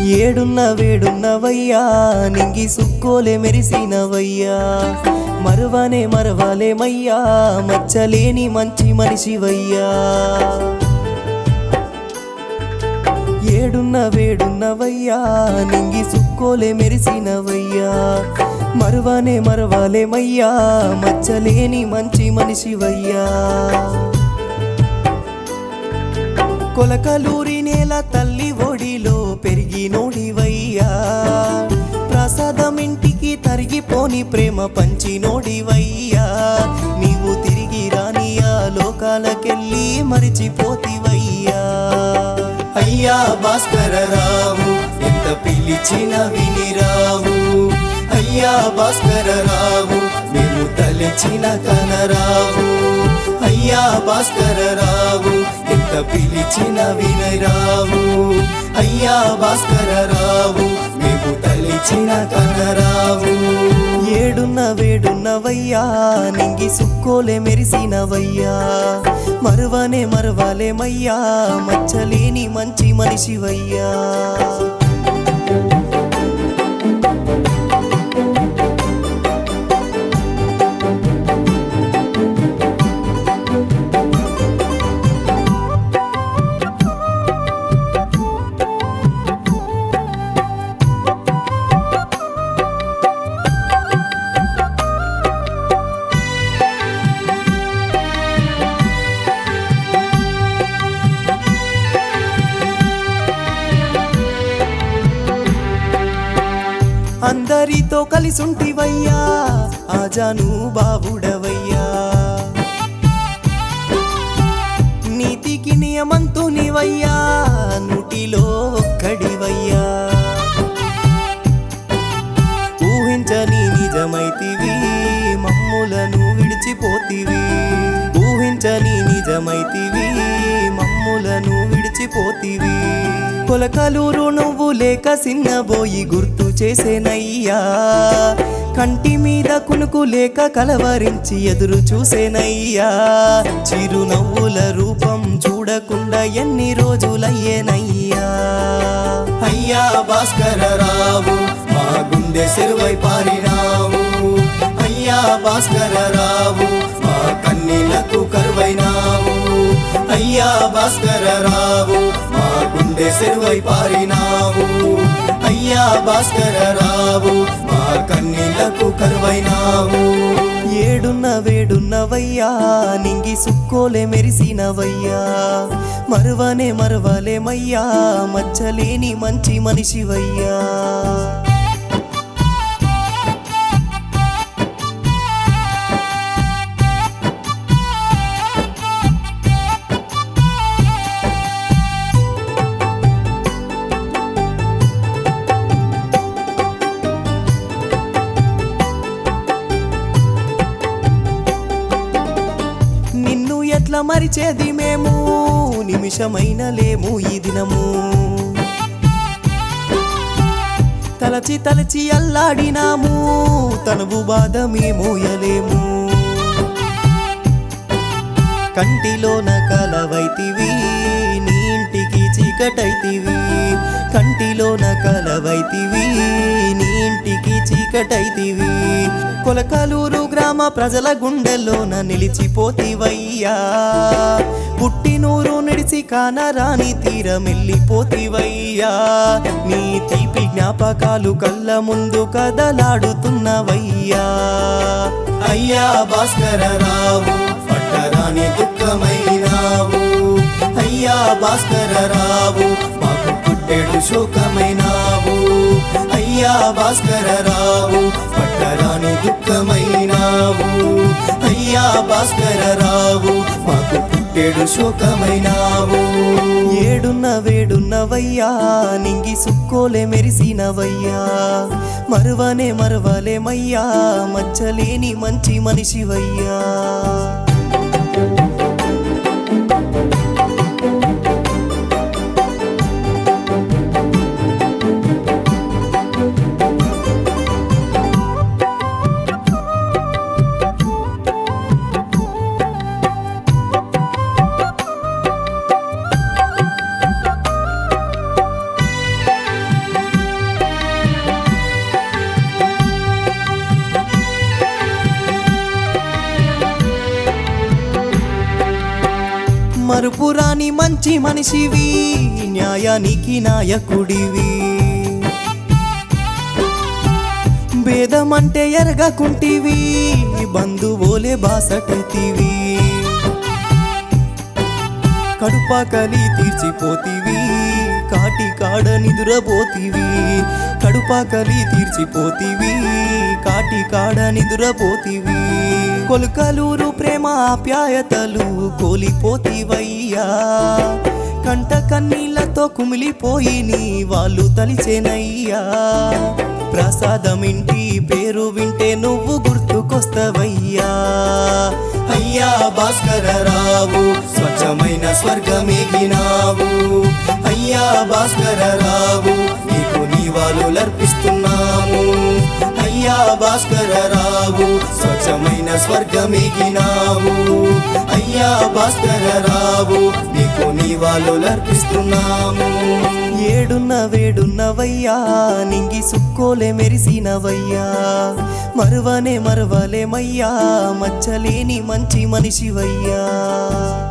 ఏడున్న వేడున్నవయ్యా నింగి సుక్కోలే మెరిసినవయ్యా మరవనే మరవాలేమయ్యా మచ్చలేని మంచి మనిషివయ్యా ఏడున్న వేడున్నవయ్యా నింగి సుక్కోలే మెరిసినవయ్యా మరవనే మరవాలేమయ్యా మచ్చలేని మంచి మనిషివయ్యా కొలకలూరి నేల తల్లి ఒడిలో పెరిగి నోడివయ్యా ప్రసాదం ఇంటికి తరిగిపోని ప్రేమ పంచి నోడివయ్యా నీవు తిరిగి రానియా లోకాలకెళ్ళి మరిచిపోతివయ్యా అయ్యా భాస్కర రావు ఎంత పిలిచిన వినిరావు అయ్యా భాస్కర రావు మేము తలచిన కనరావు అయ్యా భాస్కర రావు ఎంత పిలిచిన వినరావు అయ్యా భాస్కర రావు మేము తలిచిన కనరావు ఏడున్న వేడున్నవయ్యా నింగి సుక్కోలే మెరిసినవయ్యా మరువనే మరవాలేమయ్యా మచ్చలేని మంచి మనిషివయ్యా అందరితో కలిసుంటివయ్యా ఆజాను బాబుడవయ్యా నీతికి నియమంతునివయ్యా నూటిలో ఒక్కడివయ్యా ఊహించని నిజమైతివి మమ్ములను విడిచిపోతివి ఊహించని నిజమైతివి మమ్ములను విడిచిపోతివి కొలకలూరు నువ్వు లేక సిన్నబోయి గుర్తు చేసేనయ్యా కంటి మీద కునుకు లేక కలవరించి ఎదురు చూసేనయ్యా చిరునవ్వుల రూపం చూడకుండా ఎన్ని రోజులయ్యేనయ్యా అయ్యా భాస్కర రావు మా గుండె సెరువై పారినావు అయ్యా భాస్కర రావు మా కన్నీళ్లకు కరువైనావు అయ్యా భాస్కర రావు మా గుండె సెరువై పారినావు అయ్యా భాస్కర రావు మా కన్నీళ్లకు కరువైనావు ఏడున్న వేడున్నవయ్యా నింగి సుక్కోలే మెరిసినవయ్యా మరువనే మరవలేమయ్యా మచ్చలేని మంచి మనిషివయ్యా నిన్ను ఎట్లా మరిచేది మేము నిమిషమైన లేము ఈ దినము తలచి తలచి అల్లాడినాము తనువు బాధ మేమోయలేము కంటిలోన కలవైతివి నీ ఇంటికి చీకటైతివి కంటిలోన కలవైతివి నీ ఇంటికి చీకటైతివి కొలకలూరు గ్రామ ప్రజల గుండెల్లోన నిలిచిపోతివయ్యా పుట్టినూరు నిడిచి కానరాని తీరమెల్లిపోతివయ్యా నీ తీపి జ్ఞాపకాలు కళ్ళ ముందు కదలాడుతున్నవయ్యా అయ్యా భాస్కర రావు పట్టరాని దుఃఖమైనావు అయ్యా భాస్కర రావు మాకు పుట్టెడు శోకమైనావు అయ్యా భాస్కర రావు పట్టరాని దుఃఖమైనావు అయ్యా భాస్కర రావు మాకు పుట్టెడు శోకమైనావు ఏడున్న వేడున్నవయ్యా నింగి సుక్కోలే మెరిసినవయ్యా మరువనే మరవలేమయ్యా మచ్చలేని మంచి మనిషివయ్యా మరుపురాని మంచి మనిషివి న్యాయానికి నాయకుడివి భేదమంటే ఎరగకుంటివి బంధువోలే బాసటతివి కడుపాకలి తీర్చిపోతివి కాటి కాడ నిదురపోతివి కడుపాకలి తీర్చిపోతివి కాటి కాడ నిదురపోతివి కొలుకలూరు ప్రేమ ఆప్యాయతలు కోలిపోతివయ్యా కంట కన్నీళ్లతో కుమిలిపోయి నీ వాళ్ళు తలిచేనయ్యా ప్రసాదమింటి పేరు వింటే నువ్వు గుర్తుకొస్తవయ్యా అయ్యా భాస్కర రావు స్వచ్ఛమైన స్వర్గమేగినావు అయ్యా భాస్కర రావు నీకు నీవాలులర్పిస్తున్నాము అయ్యా భాస్కర రావు స్వచ్ఛమైన స్వర్గమేగినావు అయ్యా భాస్కర రావు నీకు నీవాలులర్పిస్తున్నాము ఏడున్న వేడున్నవయ్యా నింగి సుక్కోలే మెరిసినవయ్యా మరువనే మరవలేమయ్యా మచ్చలేని మంచి మనిషివయ్యా